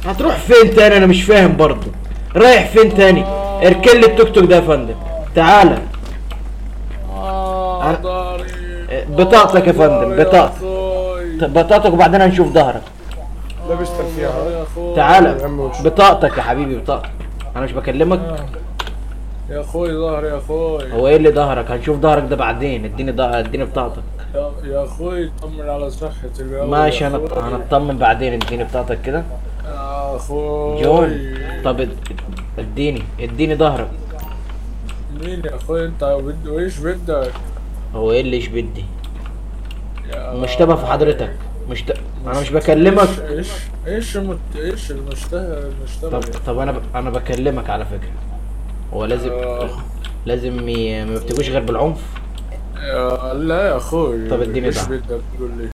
هتروح فين تاني انا مش فاهم برضه رايح فين تاني اركن لي التوك توك ده يا فندم تعالى اه أنا- ضهري بطاقتك يا فندم، ضهري بطاقتك. أخوي. طب بطاقتك وبعدين هنشوف ظهرك لابس ضهري ترفيعة يا اخوي تعالى يا عم وش. بطاقتك يا حبيبي بطاقتك انا مش بكلمك يا اخوي ظهري يا اخوي هو ايه اللي ظهرك هنشوف ظهرك ده بعدين اديني ضه... اديني بطاقتك يا- يا اخوي طمن على صحتي الأول ماشي يا انا أخوي. هنطمن بعدين اديني بطاقتك كده يا اخوي جون طب اد- اديني اديني ظهرك مين يا اخوي انت بد- وايش بدك هو ايه اللي ايش بدي يا مشتبه في حضرتك مش ت... انا مش بكلمك ايش ايش ايش المت... ايش المشتهى المشتبه طب طب انا ب... انا بكلمك على فكره هو لازم آه. لازم ي... ما يفتكوش غير بالعنف يا لا يا اخوي طب اديني ايش دعم. بدك تقول لي